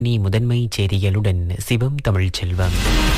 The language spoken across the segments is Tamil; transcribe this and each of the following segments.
நீ முதன்மை செய்திகளுடன் சிவம் தமிழ் செல்வம்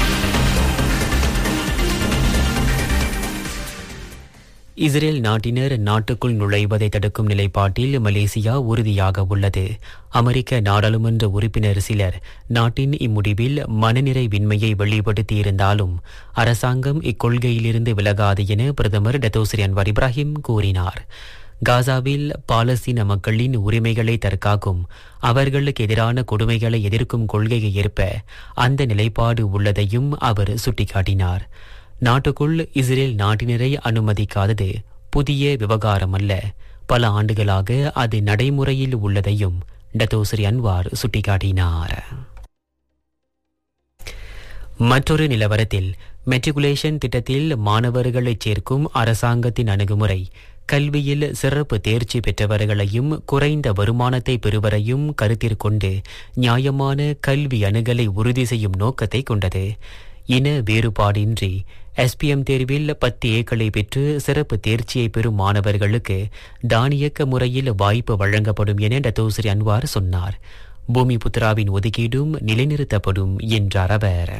இஸ்ரேல் நாட்டினர் நாட்டுக்குள் நுழைவதை தடுக்கும் நிலைப்பாட்டில் மலேசியா உறுதியாக உள்ளது அமெரிக்க நாடாளுமன்ற உறுப்பினர் சிலர் நாட்டின் இம்முடிவில் மனநிறைவின்மையை வெளிப்படுத்தியிருந்தாலும் அரசாங்கம் இக்கொள்கையிலிருந்து விலகாது என பிரதமர் டத்தோஸ்ரி அன்வர் இப்ராஹிம் கூறினார் காசாவில் பாலஸ்தீன மக்களின் உரிமைகளை தற்காக்கும் அவர்களுக்கு எதிரான கொடுமைகளை எதிர்க்கும் கொள்கையை ஏற்ப அந்த நிலைப்பாடு உள்ளதையும் அவர் சுட்டிக்காட்டினார் நாட்டுக்குள் இஸ்ரேல் நாட்டினரை அனுமதிக்காதது புதிய விவகாரம் அல்ல பல ஆண்டுகளாக அது நடைமுறையில் உள்ளதையும் டத்தோஸ்ரீ அன்வார் சுட்டிக்காட்டினார் மற்றொரு நிலவரத்தில் மெட்ரிகுலேஷன் திட்டத்தில் மாணவர்களை சேர்க்கும் அரசாங்கத்தின் அணுகுமுறை கல்வியில் சிறப்பு தேர்ச்சி பெற்றவர்களையும் குறைந்த வருமானத்தை பெறுவரையும் கருத்திற்கொண்டு நியாயமான கல்வி அணுகலை உறுதி செய்யும் நோக்கத்தை கொண்டது இன வேறுபாடின்றி எஸ்பிஎம் தேர்வில் பத்து ஏக்களை பெற்று சிறப்பு தேர்ச்சியை பெறும் மாணவர்களுக்கு தானியக்க முறையில் வாய்ப்பு வழங்கப்படும் என டத்தோஸ்ரீ அன்வார் சொன்னார் பூமி புத்ராவின் ஒதுக்கீடும் நிலைநிறுத்தப்படும் என்றார் அவர்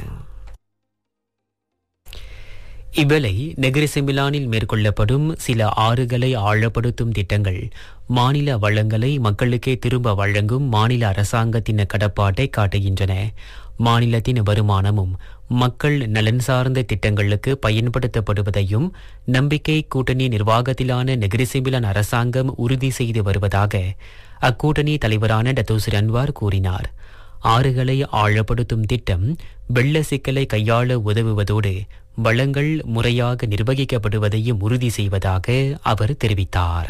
இவ்வேளை நெகிரி செமிலானில் மேற்கொள்ளப்படும் சில ஆறுகளை ஆழப்படுத்தும் திட்டங்கள் மாநில வளங்களை மக்களுக்கே திரும்ப வழங்கும் மாநில அரசாங்கத்தின் கடப்பாட்டை காட்டுகின்றன மாநிலத்தின் வருமானமும் மக்கள் நலன் சார்ந்த திட்டங்களுக்கு பயன்படுத்தப்படுவதையும் நம்பிக்கை கூட்டணி நிர்வாகத்திலான நெகிரி செமிலான் அரசாங்கம் உறுதி செய்து வருவதாக அக்கூட்டணி தலைவரான டத்தோசிர் அன்வார் கூறினார் ஆறுகளை ஆழப்படுத்தும் திட்டம் வெள்ள சிக்கலை கையாள உதவுவதோடு வளங்கள் முறையாக நிர்வகிக்கப்படுவதையும் உறுதி செய்வதாக அவர் தெரிவித்தார்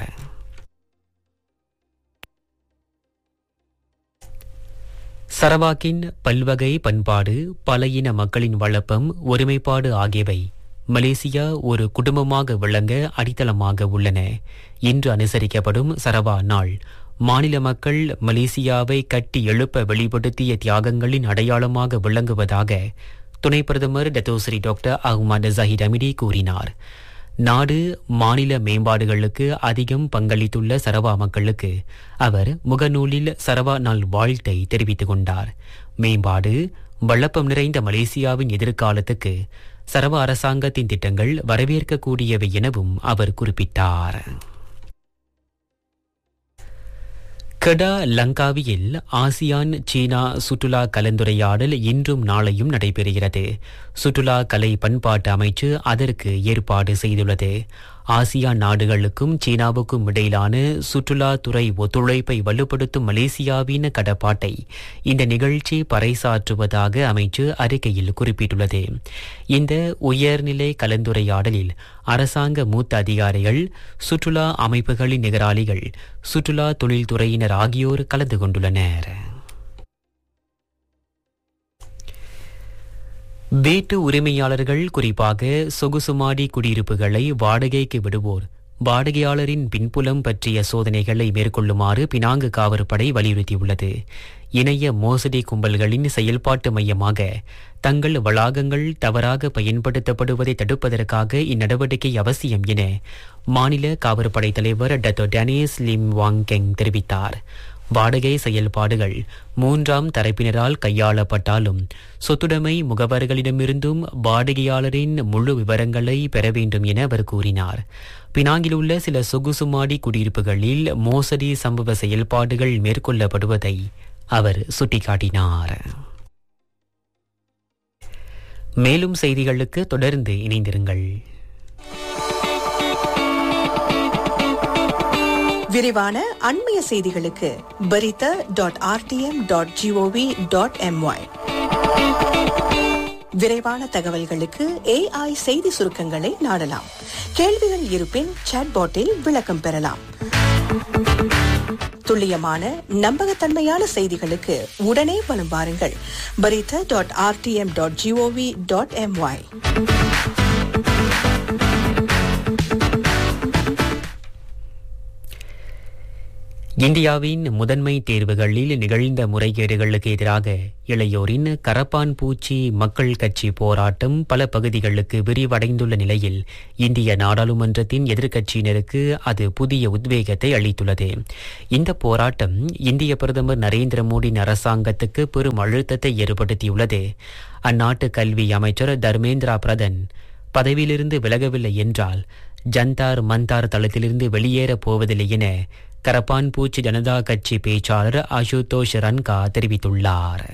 சரவாக்கின் பல்வகை பண்பாடு பல இன மக்களின் வளப்பம் ஒருமைப்பாடு ஆகியவை மலேசியா ஒரு குடும்பமாக விளங்க அடித்தளமாக உள்ளன இன்று அனுசரிக்கப்படும் சரவா நாள் மாநில மக்கள் மலேசியாவை கட்டி எழுப்ப வெளிப்படுத்திய தியாகங்களின் அடையாளமாக விளங்குவதாக துணை பிரதமர் Datuk Seri doctor Ahmad Zahid Hamidi கூறினார் நாடு மாநில மேம்பாடுகளுக்கு அதிகம் பங்களித்துள்ள சரவா மக்களுக்கு அவர் முகநூலில் சரவா நாள் வாழ்த்தை தெரிவித்துக் கொண்டார் மேம்பாடு வளப்பம் நிறைந்த மலேசியாவின் எதிர்காலத்துக்கு சரவா அரசாங்கத்தின் திட்டங்கள் வரவேற்கக்கூடியவை எனவும் அவர் குறிப்பிட்டார் கடா லங்காவியில் ஆசியான் சீனா சுற்றுலா கலந்துரையாடல் இன்றும் நாளையும் நடைபெறுகிறது சுற்றுலா கலை பண்பாட்டு அமைச்சு அதற்கு ஏற்பாடு செய்துள்ளது ஆசியான் நாடுகளுக்கும் சீனாவுக்கும் இடையிலான சுற்றுலா துறை ஒத்துழைப்பை வலுப்படுத்தும் மலேசியாவின் கடப்பாட்டை இந்த நிகழ்ச்சி பறைசாற்றுவதாக அமைச்சு அறிக்கையில் குறிப்பிட்டுள்ளது இந்த உயர்நிலை கலந்துரையாடலில் அரசாங்க மூத்த அதிகாரிகள் சுற்றுலா அமைப்புகளின் நிகராளிகள் சுற்றுலா தொழில்துறையினர் ஆகியோர் கலந்து கொண்டுள்ளனர் வீட்டு உரிமையாளர்கள் குறிப்பாக சொகுசுமாடி குடியிருப்புகளை வாடகைக்கு விடுவோர் வாடகையாளரின் பின்புலம் பற்றிய சோதனைகளை மேற்கொள்ளுமாறு பினாங்கு காவற்படை வலியுறுத்தியுள்ளது இணைய மோசடி கும்பல்களின் செயல்பாட்டு மையமாக தங்கள் வளாகங்கள் தவறாக பயன்படுத்தப்படுவதை தடுப்பதற்காக இந்நடவடிக்கை அவசியம் என மாநில காவற்படை தலைவர் டத்தோ டேனியஸ் லிம் வாங்கெங் தெரிவித்தார் வாடகை செயல்பாடுகள் மூன்றாம் தரப்பினரால் கையாளப்பட்டாலும் சொத்துடைமை முகவர்களிடமிருந்தும் வாடகையாளரின் முழு விவரங்களை பெற வேண்டும் என அவர் கூறினார் பினாங்கில் உள்ள சில சொகுசுமாடி குடியிருப்புகளில் மோசடி சம்பவ செயல்பாடுகள் மேற்கொள்ளப்படுவதை அவர் சுட்டிக்காட்டினார் மேலும் செய்திகளுக்கு தொடர்ந்து இணைந்திருங்கள் விரிவான அண்மைய செய்திகளுக்கு Berita dot RTM dot GOV dot MY விரைவான தகவல்களுக்கு ஏஐ செய்தி சுருக்கங்களை நாடலாம் கேள்விகள் இருப்பின் சாட்பாட்டில் விளக்கம் பெறலாம் துல்லியமான நம்பகத்தன்மையான செய்திகளுக்கு உடனே வலம் பாருங்கள் Berita dot RTM dot GOV dot MY இந்தியாவின் முதன்மை தேர்வுகளில் நிகழ்ந்த முறைகேடுகளுக்கு எதிராக இளையோரின் கரப்பான் பூச்சி மக்கள் கட்சி போராட்டம் பல பகுதிகளுக்கு விரிவடைந்துள்ள நிலையில் இந்திய நாடாளுமன்றத்தின் எதிர்க்கட்சியினருக்கு அது புதிய உத்வேகத்தை அளித்துள்ளது இந்த போராட்டம் இந்திய பிரதமர் நரேந்திர மோடியின் அரசாங்கத்துக்கு பெரும் அழுத்தத்தை ஏற்படுத்தியுள்ளது அந்நாட்டு கல்வி அமைச்சர் தர்மேந்திரா பிரதான் பதவியிலிருந்து விலகவில்லை என்றால் ஜந்தார் மந்தார் தளத்திலிருந்து வெளியேறப் போவதில்லை என கரப்பான் பூச்சி ஜனதா கட்சி பேச்சாளர் அசுதோஷ் ரன்கா தெரிவித்துள்ளார்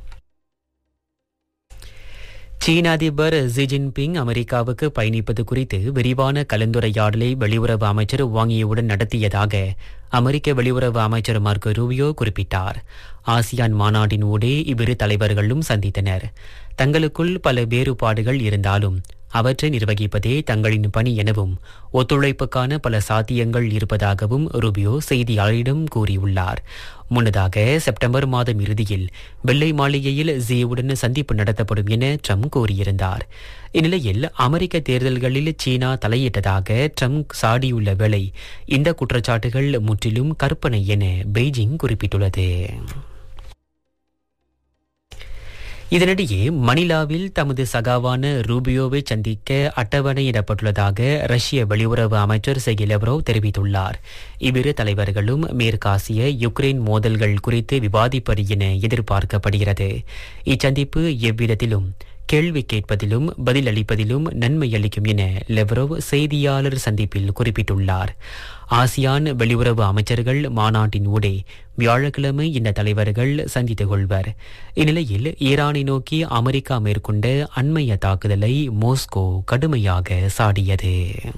சீன அதிபர் ஜி ஜின்பிங் அமெரிக்காவுக்கு பயணிப்பது குறித்து விரிவான கலந்துரையாடலை வெளியுறவு அமைச்சர் வாங்கியுடன் நடத்தியதாக அமெரிக்க வெளியுறவு அமைச்சர் மார்க்கோ ரூபியோ குறிப்பிட்டார் ஆசியான் மாநாட்டின் ஊடே இவ்விரு தலைவர்களும் சந்தித்தனர் தங்களுக்குள் பல வேறுபாடுகள் இருந்தாலும் அவற்றை நிர்வகிப்பதே தங்களின் பணி எனவும் ஒத்துழைப்புக்கான பல சாத்தியங்கள் இருப்பதாகவும் ருபியோ செய்தியாளரிடம் கூறியுள்ளார் முன்னதாக செப்டம்பர் மாதம் இறுதியில் வெள்ளை மாளிகையில் ஜியுடன் சந்திப்பு நடத்தப்படும் என ட்ரம்ப் கூறியிருந்தார் இந்நிலையில் அமெரிக்க தேர்தல்களில் சீனா தலையிட்டதாக ட்ரம்ப் சாடியுள்ள வேளை இந்த குற்றச்சாட்டுகள் முற்றிலும் கற்பனை என பெய்ஜிங் குறிப்பிட்டுள்ளது இதனிடையே மணிலாவில் தமது சகாவான ரூபியோவை சந்திக்க அட்டவணையிடப்பட்டுள்ளதாக ரஷ்ய வெளியுறவு அமைச்சர் செகி லெவ்ரோவ் தெரிவித்துள்ளார் இவ்விரு தலைவர்களும் மேற்காசிய யுக்ரைன் மோதல்கள் குறித்து விவாதிப்பது என எதிர்பார்க்கப்படுகிறது இச்சந்திப்பு எவ்விதத்திலும் கேள்வி கேட்பதிலும் பதில் அளிப்பதிலும் நன்மை அளிக்கும் என லெவ்ரோவ் செய்தியாளர் சந்திப்பில் குறிப்பிட்டுள்ளார் ஆசியான் வெளியுறவு அமைச்சர்கள் மாநாட்டின் ஊடே வியாழக்கிழமை இந்த தலைவர்கள் சந்தித்துக் கொள்வர் இந்நிலையில் ஈரானை நோக்கி அமெரிக்கா மேற்கொண்ட அண்மைய தாக்குதலை மோஸ்கோ கடுமையாக சாடியது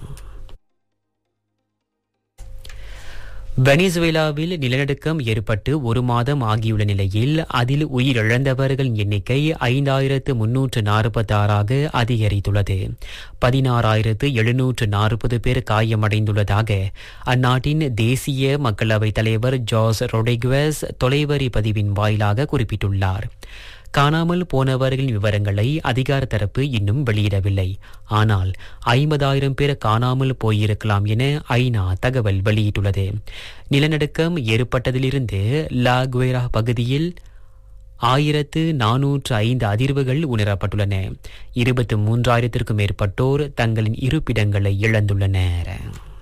வெனிசுவேலாவில் நிலநடுக்கம் ஏற்பட்டு ஒரு மாதம் ஆகியுள்ள நிலையில் அதில் உயிரிழந்தவர்களின் எண்ணிக்கை ஐந்தாயிரத்து முன்னூற்று நாற்பத்தி ஆறாக அதிகரித்துள்ளது பதினாறாயிரத்து எழுநூற்று நாற்பது பேர் காயமடைந்துள்ளதாக அந்நாட்டின் தேசிய மக்களவைத் தலைவர் ஜார்ஸ் ரொடிகுவஸ் தொலைவரி பதிவின் வாயிலாக குறிப்பிட்டுள்ளார் காணாமல் போனவர்களின் விவரங்களை அதிகார தரப்பு இன்னும் வெளியிடவில்லை ஆனால் ஐம்பதாயிரம் பேர் காணாமல் போயிருக்கலாம் என ஐநா தகவல் வெளியிட்டுள்ளது நிலநடுக்கம் ஏற்பட்டதிலிருந்து லாகுவேரா பகுதியில் ஆயிரத்து நானூற்று ஐந்து அதிர்வுகள் உணரப்பட்டுள்ளன இருபத்து மூன்றாயிரத்திற்கும் மேற்பட்டோர் தங்களின் இருப்பிடங்களை இழந்துள்ளனர்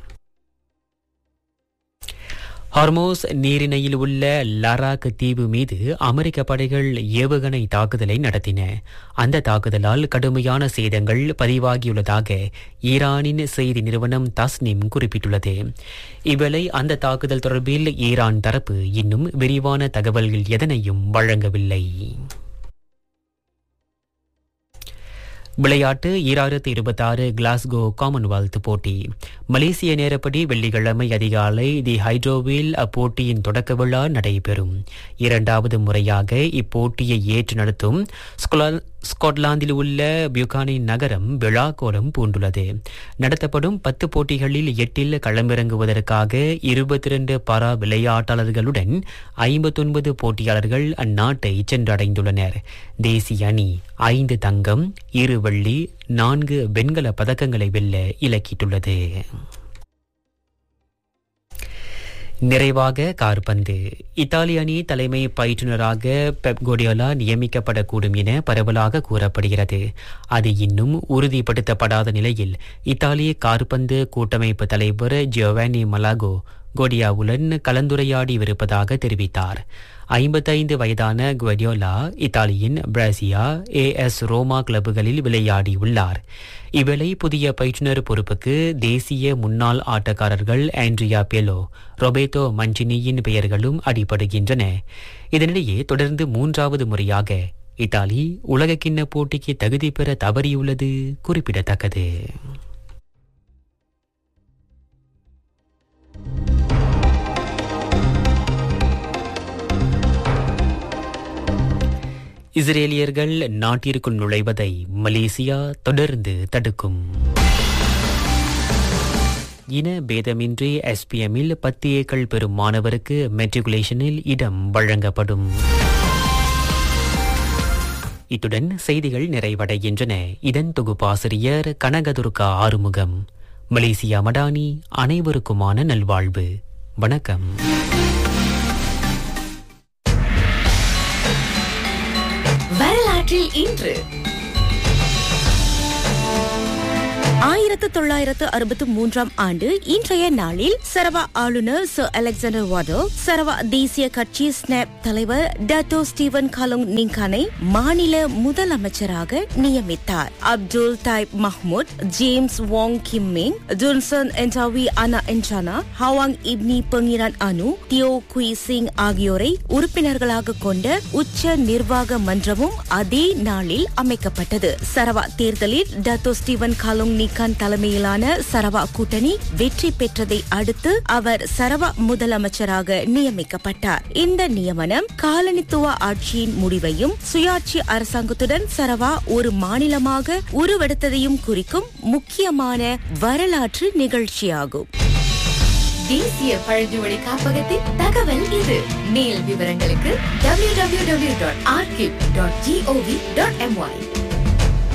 ஹார்மோஸ் நீரிணையில் உள்ள லராக் தீவு மீது அமெரிக்க படைகள் ஏவுகணை தாக்குதலை நடத்தின அந்த தாக்குதலால் கடுமையான சேதங்கள் பதிவாகியுள்ளதாக ஈரானின் செய்தி நிறுவனம் தஸ்னிம் குறிப்பிட்டுள்ளது இவ்வேளை அந்த தாக்குதல் தொடர்பில் ஈரான் தரப்பு இன்னும் விரிவான தகவல்கள் எதனையும் வழங்கவில்லை விளையாட்டு ஈராயிரத்து இருபத்தாறு கிளாஸ்கோ காமன்வெல்த் போட்டி மலேசிய நேரப்படி வெள்ளிக்கிழமை அதிகாலை தி ஹைட்ரோவில் அப்போட்டியின் தொடக்க விழா நடைபெறும் இரண்டாவது முறையாக இப்போட்டியை ஏற்று நடத்தும் ஸ்காட்லாந்தில் உள்ள பியூகானின் நகரம் விழா கோலம் பூண்டுள்ளது நடத்தப்படும் பத்து போட்டிகளில் எட்டில் களமிறங்குவதற்காக இருபத்தி இரண்டு பரா விளையாட்டாளர்களுடன் ஐம்பத்தொன்பது போட்டியாளர்கள் அந்நாட்டை சென்றடைந்துள்ளனர் தேசிய அணி ஐந்து தங்கம் இரு வெள்ளி நான்கு வெண்கல பதக்கங்களை வெல்ல இலக்கிட்டுள்ளது நிறைவாக கார்பந்து இத்தாலி அணி தலைமை பயிற்றுநராக பெப் கோடியோலா நியமிக்கப்படக்கூடும் என பரவலாக கூறப்படுகிறது அது இன்னும் உறுதிப்படுத்தப்படாத நிலையில் இத்தாலிய கார்பந்து கூட்டமைப்பு தலைவர் ஜியோவானி மலாகோ கோடியாவுடன் கலந்துரையாடியிருப்பதாக தெரிவித்தார் ஐம்பத்தைந்து வயதான குவடியோலா இத்தாலியின் பிராசியா ஏ எஸ் ரோமா கிளப்புகளில் விளையாடியுள்ளார் இவ்வேளை புதிய பயிற்றுனர் பொறுப்புக்கு தேசிய முன்னாள் ஆட்டக்காரர்கள் ஆண்ட்ரியா பெலோ ரொபேட்டோ மஞ்சினியின் பெயர்களும் அடிபடுகின்றன இதனிடையே தொடர்ந்து மூன்றாவது முறையாக இத்தாலி உலகக்கிண்ண போட்டிக்கு தகுதி பெற தவறியுள்ளது குறிப்பிடத்தக்கது இஸ்ரேலியர்கள் நாட்டிற்குள் நுழைவதை மலேசியா தொடர்ந்து தடுக்கும் இன பேதமின்றி எஸ்பிஎம்மில் பத்து ஏக்கள் பெறும் மாணவருக்கு மெட்ரிகுலேஷனில் இடம் வழங்கப்படும் இத்துடன் செய்திகள் நிறைவடைகின்றன இதன் தொகுப்பாசிரியர் கனகதுர்கா ஆறுமுகம் மலேசியா மடானி அனைவருக்குமான நல்வாழ்வு வணக்கம் வரலாற்றில் இன்று ஆயிரத்து தொள்ளாயிரத்து அறுபத்து மூன்றாம் ஆண்டு இன்றைய நாளில் சரவா ஆளுநர் சர் அலெக்சாண்டர் வாடோ சரவா தேசிய கட்சி ஸ்னாப் தலைவர் டட்டோ ஸ்டீவன் காலுங் நிங்கானை மாநில முதலமைச்சராக நியமித்தார் Abdul Taib Mahmud James Wong Kim Min ஜுன்சன் என்டாவி அனா என்ஜானா ஹவாங் இப்னி பங்கிரான் அனு தியோ குய் சிங் ஆகியோரை உறுப்பினர்களாக கொண்ட உச்ச நிர்வாக மன்றமும் அதே நாளில் அமைக்கப்பட்டது சரவா தேர்தலில் டத்தோ ஸ்டீவன் காலுங் நிகான் தலைமையிலான சரவா கூட்டணி வெற்றி பெற்றதை அடுத்து அவர் சரவா முதலமைச்சராக நியமிக்கப்பட்டார் இந்த நியமனம் காலனித்துவ ஆட்சியின் முடிவையும் சுயாட்சி அரசாங்கத்துடன் சரவா ஒரு மாநிலமாக உருவெடுத்ததையும் குறிக்கும் முக்கியமான வரலாற்று நிகழ்ச்சியாகும் தேசிய பழங்குடி காப்பகத்தின் தகவல் இது மேல் விவரங்களுக்கு www.archive.gov.my